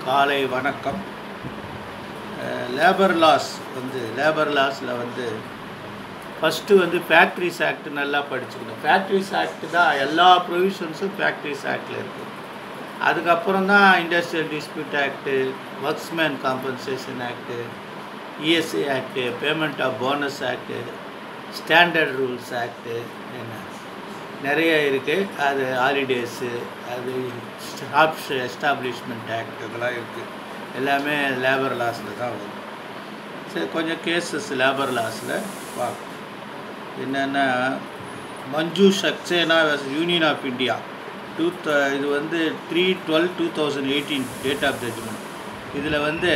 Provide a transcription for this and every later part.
காலை வணக்கம் labour laws வந்து லேபர் லாஸில் வந்து ஃபஸ்ட்டு வந்து ஃபேக்ட்ரிஸ் ஆக்ட் நல்லா படிச்சுக்கணும் ஃபேக்ட்ரிஸ் ஆக்ட் தான் எல்லா ப்ரொவிஷன்ஸும் ஃபேக்ட்ரிஸ் ஆக்டில் இருக்குது அதுக்கப்புறம் தான் industrial dispute act workmen compensation act ESI act payment of bonus act standard rules act என்ன நிறைய இருக்குது அது ஹாலிடேஸு அது ஸ்டாப்ஸ் எஸ்டாப்ளிஷ்மெண்ட் ஆக்ட் இதெல்லாம் இருக்குது எல்லாமே லேபர் லாஸில் தான் வரும் சரி கொஞ்சம் கேசஸ் லேபர் லாஸில் பார்க்கலாம் என்னென்னா Manju Saxena union of India to the இது வந்து three twelve two thousand eighteen date of judgment இதில் வந்து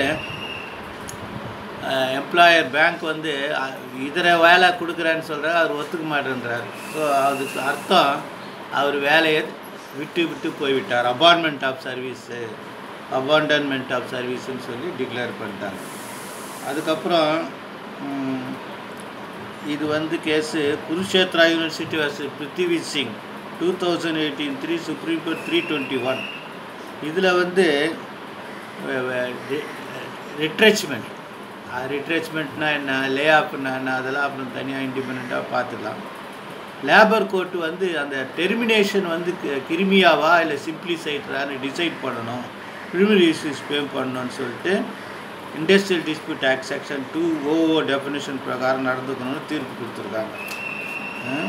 எம்ப்ளாயர் பேங்க் வந்து அஹ், இதர வேலை கொடுக்குறேன்னு சொல்கிறார் அவர் ஒத்துக்க மாட்டேன்றார் ஸோ அதுக்கு அர்த்தம் அவர் வேலையை விட்டு விட்டு போய்விட்டார் apartment of service abandonment of சர்வீஸ்ன்னு சொல்லி டிக்ளேர் பண்ணிட்டாங்க அதுக்கப்புறம் ம், இது வந்து case Kurukshetra university versus Prithvi Singh two thousand eighteen three supreme court three twenty one இதில் வந்து ரிட்ரெச்மெண்ட் ரிட்ரெச்மெண்ட்னா என்ன லே ஆஃப்னா என்ன அதெல்லாம் அப்புறம் தனியாக இண்டிபெண்ட்டாக பார்த்துக்கலாம் லேபர் கோர்ட் வந்து அந்த டெர்மினேஷன் வந்து கி- கிருமியாவா இல்லை சிம்பிளிசைட்ரான்னு டிசைட் பண்ணணும் கிரிமினல் இஷ்யூஸ் பே பண்ணணும்னு சொல்லிட்டு industrial dispute act section two O O definition பிரகாரம் நடந்துக்கணும்னு தீர்ப்பு கொடுத்துருக்காங்க ஆ?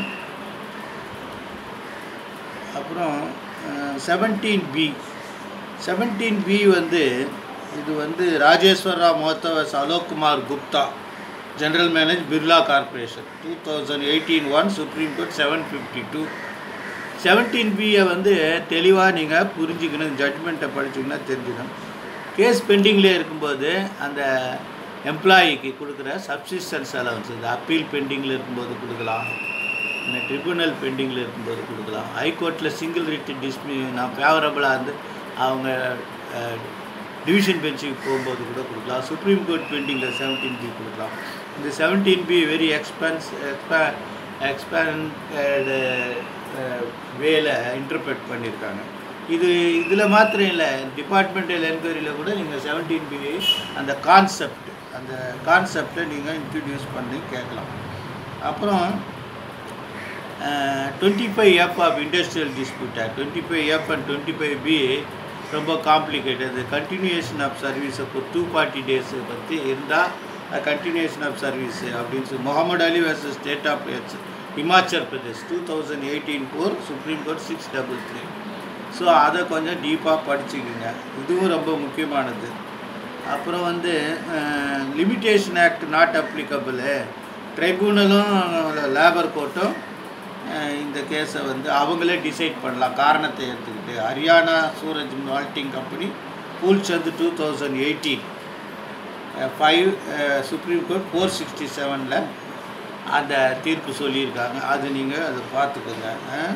அப்புறம் செவன்டீன் பி செவன்டீன் பி வந்து இது வந்து ராஜேஸ்வர் ராவ் மோத்தவஸ் Alok Kumar Gupta general manage Birla corporation two thousand eighteen one supreme court seven fifty two seventeen பியை வந்து தெளிவாக நீங்கள் புரிஞ்சுக்கணும் ஜட்மெண்ட்டை படிச்சிங்கன்னா தெரிஞ்சுக்கணும் கேஸ் பெண்டிங்லேயே இருக்கும்போது அந்த எம்ப்ளாயிக்கு கொடுக்குற சப்சிஸ்டன்ஸ் அலவன்ஸ் இந்த அப்பீல் பெண்டிங்கில் இருக்கும்போது கொடுக்கலாம் இந்த ட்ரிபுனல் பெண்டிங்கில் இருக்கும்போது கொடுக்கலாம் ஹைகோர்ட்டில் சிங்கிள் ரிட் டிஸ்மி நான் ஃபேவரபுளாக இருந்து அவங்க டிவிஷன் பெஞ்சுக்கு போகும்போது கூட கொடுக்கலாம் சுப்ரீம் கோர்ட் பெண்டிங்கில் செவன்டீன் பி கொடுக்கலாம் இந்த seventeen B very expense ex expanded வேல இன்டர்பிரட் பண்ணியிருக்காங்க இது இதில் மாத்திரம் இல்லை டிபார்ட்மெண்டல் என்கொயரியில் கூட நீங்கள் செவன்டீன் பி அந்த கான்செப்ட் அந்த கான்செப்டை நீங்கள் இன்ட்ரடியூஸ் பண்ணி கேட்கலாம் அப்புறம் twenty five F of industrial dispute act twenty five F and twenty five B ரொம்ப காம்ப்ளிகேட்டது கண்டினியூஷன் ஆஃப் சர்வீஸ் இப்போ டூ ஃபார்ட்டி டேஸை பற்றி இருந்தால் கண்டினியூஷன் ஆஃப் சர்வீஸ் அப்படின்னு சொல்லி Mohammed Ali versus state of Himachal Pradesh two thousand eighteen four supreme court six double three so அதை கொஞ்சம் டீப்பாக படிச்சுக்கோங்க இதுவும் ரொம்ப முக்கியமானது அப்புறம் வந்து லிமிட்டேஷன் ஆக்ட் நாட் அப்ளிகபிள் ட்ரைபூனலும் லேபர் கோர்ட்டும் இந்த கேஸை வந்து அவங்களே டிசைட் பண்ணலாம் காரணத்தை எடுத்துக்கிட்டு Haryana Suraj malting company Phoolchand two thousand eighteen five supreme court four sixty செவனில் அந்த தீர்ப்பு சொல்லியிருக்காங்க அது நீங்கள் அதை பார்த்துக்கோங்க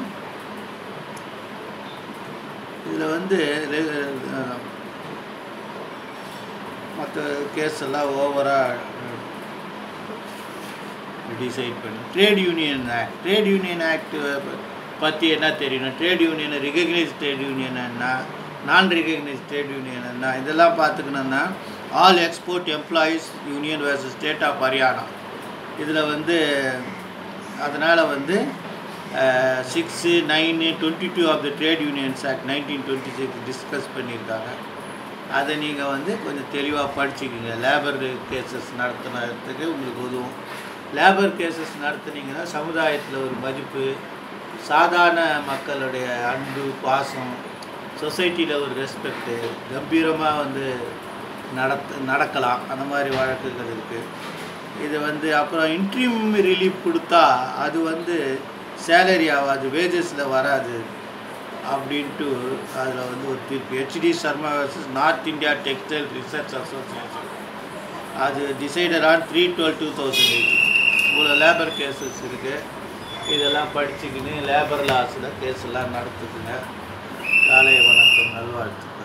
இதில் வந்து மற்ற கேஸ் எல்லாம் ஓவராக டிசைட் பண்ணி trade union act trade union act பற்றி என்ன தெரியணும் trade union recognise trade union என்ன நான் ரிகக்னைஸ் ட்ரேட் யூனியன் என்ன இதெல்லாம் பார்த்துக்கணுன்னா all export employees union versus state of Haryana இதில் வந்து அதனால் வந்து six nine twenty two of the trade unions act nineteen twenty six discuss பண்ணியிருக்காங்க அதை நீங்கள் வந்து கொஞ்சம் தெளிவாக படிச்சுக்கோங்க லேபர் கேசஸ் நடத்துனதுக்கு உங்களுக்கு உதவும் லேபர் கேசஸ் நடத்துனீங்கன்னா சமுதாயத்தில் ஒரு மதிப்பு சாதாரண மக்களுடைய அன்பு பாசம் சொசைட்டியில் ஒரு ரெஸ்பெக்டு கம்பீரமாக வந்து நடத்த நடக்கலாம் அந்த மாதிரி வழக்குகள் இருக்குது இது வந்து அப்புறம் இன்ட்ரீம் ரிலீஃப் கொடுத்தா அது வந்து சேலரி ஆகாது வேஜஸில் வராது அப்படின்ட்டு அதில் வந்து ஒரு தீர்ப்பு HD Sharma versus north India textile research association அது decided on three twelve two thousand eight இவ்வளோ லேபர் கேசஸ் இருக்குது இதெல்லாம் படிச்சுக்கின்னு லேபர் லாஸில் கேஸ் எல்லாம் நடத்துதுங்க காலை வணக்கம் நல்வாழ்த்து